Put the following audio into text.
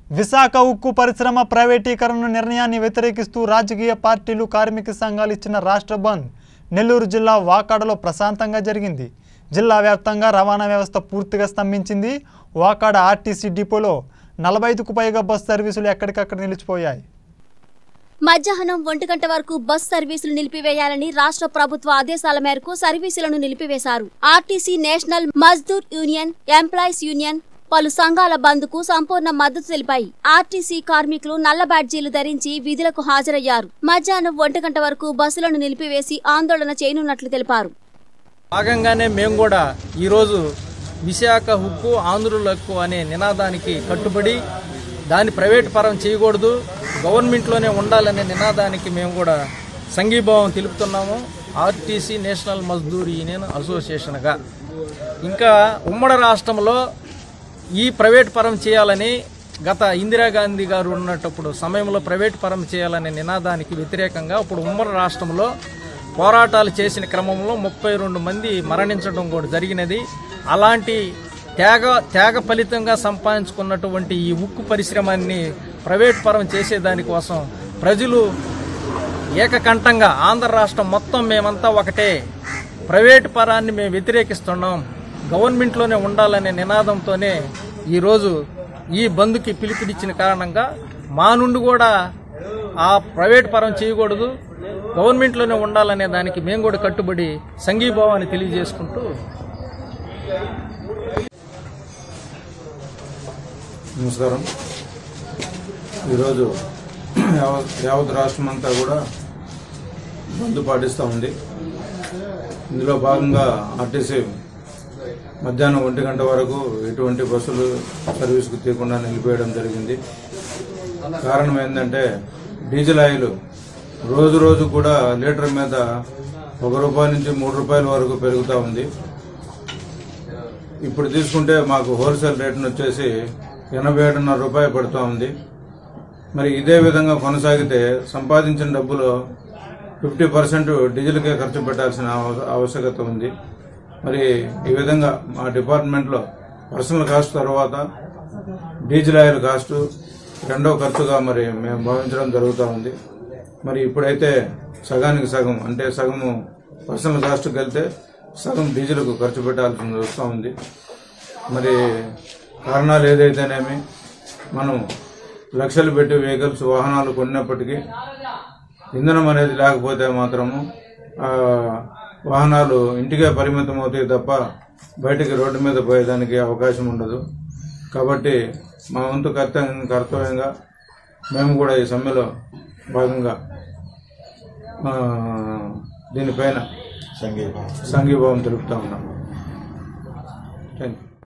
విశాఖ ఉక్కు పరిశ్రమ ప్రైవేటీకరణ నిర్ణయాన్ని వ్యతిరేకిస్తూ రాజకీయ పార్టీలు కార్మిక సంఘాలు ఇచ్చిన రాష్ట్ర బంద్ నెల్లూరు జిల్లా వాకాడలో ప్రశాంతంగా జరిగింది జిల్లా వ్యాప్తంగా రవాణా వ్యవస్థ పూర్తిగా స్తంభించింది వాకాడ ఆర్టీసీ డిపోలో నలభై ఐదుకు పైగా బస్ సర్వీసులు ఎక్కడికక్కడ నిలిచిపోయాయి మధ్యాహ్నం ఒంటి గంట వరకు బస్ సర్వీసులు నిలిపివేయాలని రాష్ట్ర ప్రభుత్వ ఆదేశాల మేరకు సర్వీసులను నిలిపివేశారు RTC national Mazdoor union employees union పలు సంఘాల బంద్కు సంపూర్ణ మద్దతు తెలిపాయి ఆర్టీసీ కార్మికులు నల్ల బ్యాడ్జీలు ధరించి విధులకు హాజరయ్యారు మధ్యాహ్నం ఒంటి గంట వరకు బస్సులను నిలిపివేసి ఆందోళన చేయనున్నట్లు తెలిపారు భాగంగానే మేము కూడా ఈరోజు విశాఖ హుక్కు ఆంధ్రుల హక్కు అనే నినాదానికి కట్టుబడి దాన్ని ప్రైవేట్ పరం చేయకూడదు గవర్నమెంట్లోనే ఉండాలనే నినాదానికి మేము కూడా సంఘీభావం తెలుపుతున్నాము ఆర్టీసీ నేషనల్ మజ్దూర్ యూనియన్ అసోసియేషన్గా ఇంకా ఉమ్మడి రాష్ట్రంలో ఈ ప్రైవేట్ పరం చేయాలని గత ఇందిరాగాంధీ గారు ఉన్నటప్పుడు సమయంలో ప్రైవేట్ పరం చేయాలనే నినాదానికి వ్యతిరేకంగా ఇప్పుడు ఉమ్మడి రాష్ట్రంలో పోరాటాలు చేసిన క్రమంలో ముప్పై రెండు మంది మరణించడం కూడా జరిగినది అలాంటి త్యాగ త్యాగ ఫలితంగా సంపాదించుకున్నటువంటి ఈ ఉక్కు పరిశ్రమాన్ని ప్రైవేట్ పరం చేసేదానికోసం ప్రజలు ఏకకంఠంగా ఆంధ్ర రాష్ట్రం మొత్తం మేమంతా ఒకటే ప్రైవేట్ పరాన్ని మేము వ్యతిరేకిస్తున్నాం గవర్నమెంట్లోనే ఉండాలనే నినాదంతోనే ఈరోజు ఈ బంద్కి పిలుపునిచ్చిన కారణంగా మా నుండి కూడా ఆ ప్రైవేట్ పరం చేయకూడదు గవర్నమెంట్లోనే ఉండాలనే దానికి మేము కూడా కట్టుబడి సంఘీభావాన్ని తెలియజేసుకుంటూ నమస్కారం ఈరోజు యావత్ యావత్ రాష్ట్రం అంతా కూడా బంద్ పాటిస్తూ ఉంది ఇందులో భాగంగా ఆర్టీసీ మధ్యాహ్నం ఒంటి గంట వరకు ఎటువంటి బస్సులు సర్వీసుకు తీయకుండా నిలిపేయడం జరిగింది కారణం ఏంటంటే డీజిల్ ఆయిల్ రోజు రోజు కూడా లీటర్ మీద ఒక రూపాయి నుంచి మూడు రూపాయల వరకు పెరుగుతూ ఉంది ఇప్పుడు తీసుకుంటే మాకు హోల్సేల్ రేటును వచ్చేసి ఎనభై ఏడున్నర రూపాయలు పడుతూ ఉంది మరి ఇదే విధంగా కొనసాగితే సంపాదించిన డబ్బులో ఫిఫ్టీ పర్సెంట్ డీజిల్కే ఖర్చు పెట్టాల్సిన ఆవ- ఆవశ్యకత ఉంది మరి ఈ విధంగా మా డిపార్ట్మెంట్లో పర్సనల్ కాస్ట్ తర్వాత డీజిల్ ఆయిల్ కాస్ట్ రెండో ఖర్చుగా మరి మేము భావించడం జరుగుతూ ఉంది మరి ఇప్పుడైతే సగానికి సగం అంటే సగము పర్సనల్ కాస్ట్కి వెళ్తే సగం డీజిల్కు ఖర్చు పెట్టాల్సి వస్తూ ఉంది మరి కారణాలు ఏదైతేనేమి మనం లక్షలు పెట్టి వెహికల్స్ వాహనాలు కొన్నప్పటికీ ఇంధనం అనేది లేకపోతే మాత్రము ఆ, వాహనాలు ఇంటికే పరిమితం అవుతాయి తప్ప బయటికి రోడ్డు మీద పోయేదానికి అవకాశం ఉండదు కాబట్టి మా వంతు కర్తవ్యం కర్తవ్యంగా మేము కూడా ఈ సమ్మెలో భాగంగా ఆ, దీనిపైన సంఘీభావం తెలుపుతా ఉన్నాం థ్యాంక్ యూ